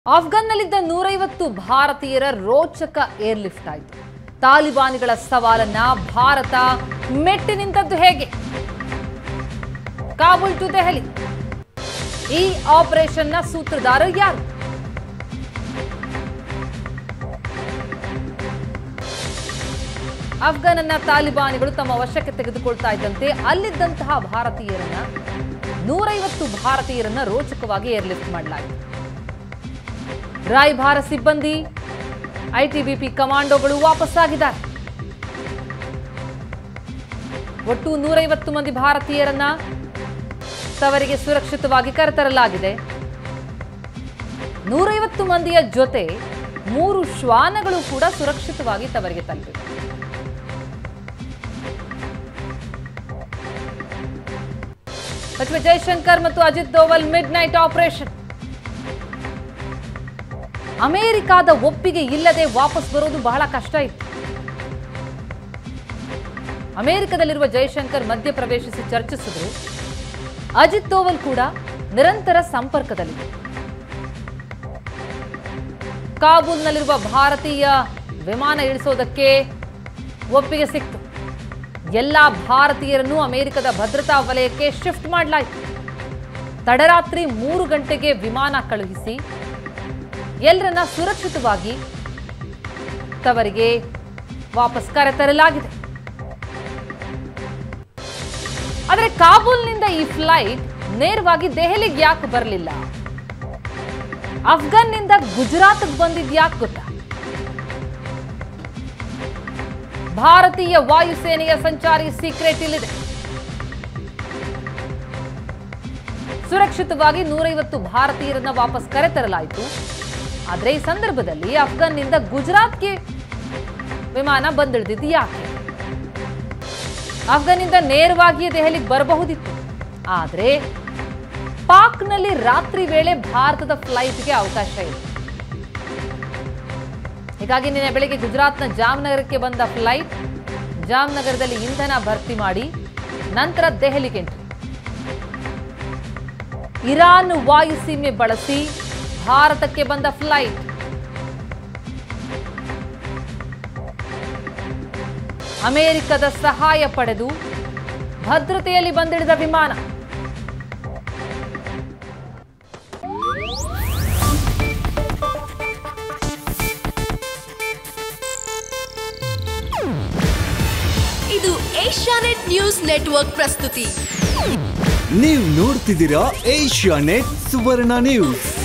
ಆಫ್ಘನ್ನಲ್ಲಿದ್ದ ನೂರೈವತ್ತು ಭಾರತೀಯರ ರೋಚಕ ಏರ್ಲಿಫ್ಟ್ ಆಯಿತು ತಾಲಿಬಾನಿಗಳ ಸವಾಲನ್ನ ಭಾರತ ಮೆಟ್ಟಿ ನಿಂತದ್ದು ಹೇಗೆ ಕಾಬೂಲ್ ಟು ದೆಹಲಿ ಈ ಆಪರೇಷನ್ನ ಸೂತ್ರಧಾರ ಯಾರು ಅಫ್ಘಾನನ್ನ ತಾಲಿಬಾನಿಗಳು ತಮ್ಮ ವಶಕ್ಕೆ ತೆಗೆದುಕೊಳ್ತಾ ಇದ್ದಂತೆ ಅಲ್ಲಿದ್ದಂತಹ ಭಾರತೀಯರನ್ನ ನೂರೈವತ್ತು ಭಾರತೀಯರನ್ನ ರೋಚಕವಾಗಿ ಏರ್ಲಿಫ್ಟ್ ಮಾಡಲಾಯಿತು ರಾಯಭಾರ ಸಿಬ್ಬಂದಿ ಐಟಿಬಿಪಿ ಕಮಾಂಡೋಗಳು ವಾಪಸ್ಸಾಗಿದ್ದಾರೆ ಒಟ್ಟು ನೂರೈವತ್ತು ಮಂದಿ ಭಾರತೀಯರನ್ನ ತವರಿಗೆ ಸುರಕ್ಷಿತವಾಗಿ ಕರೆತರಲಾಗಿದೆ ನೂರೈವತ್ತು ಮಂದಿಯ ಜೊತೆ ಮೂರು ಶ್ವಾನಗಳು ಕೂಡ ಸುರಕ್ಷಿತವಾಗಿ ತವರಿಗೆ ತಲುಪಿವೆ ಸಚಿವ ಜೈಶಂಕರ್ ಮತ್ತು Ajit Doval midnight operation ಅಮೆರಿಕಾದ ಒಪ್ಪಿಗೆ ಇಲ್ಲದೆ ವಾಪಸ್ ಬರೋದು ಬಹಳ ಕಷ್ಟ ಇತ್ತು ಅಮೆರಿಕದಲ್ಲಿರುವ ಜೈಶಂಕರ್ ಮಧ್ಯ ಪ್ರವೇಶಿಸಿ ಚರ್ಚಿಸಿದ್ರು ಅಜಿತ್ ದೋವಲ್ ಕೂಡ ನಿರಂತರ ಸಂಪರ್ಕದಲ್ಲಿದೆ ಕಾಬೂಲ್ನಲ್ಲಿರುವ ಭಾರತೀಯ ವಿಮಾನ ಇಳಿಸೋದಕ್ಕೆ ಒಪ್ಪಿಗೆ ಸಿಕ್ತು ಎಲ್ಲ ಭಾರತೀಯರನ್ನು ಅಮೆರಿಕದ ಭದ್ರತಾ ವಲಯಕ್ಕೆ ಶಿಫ್ಟ್ ಮಾಡಲಾಯಿತು ತಡರಾತ್ರಿ ಮೂರು ಗಂಟೆಗೆ ವಿಮಾನ ಕಳುಹಿಸಿ ಎಲ್ಲರನ್ನ ಸುರಕ್ಷಿತವಾಗಿ ತವರಿಗೆ ವಾಪಸ್ ಕರೆತರಲಾಗಿದೆ ಆದರೆ ಕಾಬೂಲ್ನಿಂದ ಈ ಫ್ಲೈಟ್ ನೇರವಾಗಿ ದೆಹಲಿಗೆ ಯಾಕೆ ಬರಲಿಲ್ಲ ಅಫ್ಘಾನ್ನಿಂದ ಗುಜರಾತ್ಗೆ ಬಂದಿದ್ ಯಾಕೆ ಗೊತ್ತಾ ಭಾರತೀಯ ವಾಯುಸೇನೆಯ ಸಂಚಾರಿ ಸೀಕ್ರೆಟ್ ಇಲ್ಲಿದೆ ಸುರಕ್ಷಿತವಾಗಿ ನೂರೈವತ್ತು ಭಾರತೀಯರನ್ನ ವಾಪಸ್ ಕರೆತರಲಾಯಿತು ಆದರೆ ಈ ಸಂದರ್ಭದಲ್ಲಿ ಅಫ್ಘಾನ್ನಿಂದ ಗುಜರಾತ್ಗೆ ವಿಮಾನ ಬಂದಿಳಿದಿದ್ದು ಯಾಕೆ ಅಫ್ಘಾನ್ನಿಂದ ನೇರವಾಗಿಯೇ ದೆಹಲಿಗೆ ಬರಬಹುದಿತ್ತು ಆದರೆ ಪಾಕ್ನಲ್ಲಿ ರಾತ್ರಿ ವೇಳೆ ಭಾರತದ ಫ್ಲೈಟ್ಗೆ ಅವಕಾಶ ಇಲ್ಲ ಹೀಗಾಗಿ ನಿನ್ನೆ ಬೆಳಿಗ್ಗೆ ಗುಜರಾತ್ನ ಜಾಮ್ನಗರಕ್ಕೆ ಬಂದ ಫ್ಲೈಟ್ ಜಾಮ್ನಗರದಲ್ಲಿ ಇಂಧನ ಭರ್ತಿ ಮಾಡಿ ನಂತರ ದೆಹಲಿಗೆ ಎಂಟ್ರಿ ಇರಾನ್ ವಾಯುಸೀಮೆ ಬಳಸಿ ಭಾರತಕ್ಕೆ ಬಂದ ಫ್ಲೈಟ್ ಅಮೆರಿಕದ ಸಹಾಯ ಪಡೆದು ಭದ್ರತೆಯಲ್ಲಿ ಬಂದಿಳಿದ ವಿಮಾನ ಇದು ಏಷ್ಯಾನೆಟ್ ನ್ಯೂಸ್ ನೆಟ್ವರ್ಕ್ ಪ್ರಸ್ತುತಿ ನೀವು ನೋಡ್ತಿದ್ದೀರಾ ಏಷ್ಯಾ ನೆಟ್ ಸುವರ್ಣ ನ್ಯೂಸ್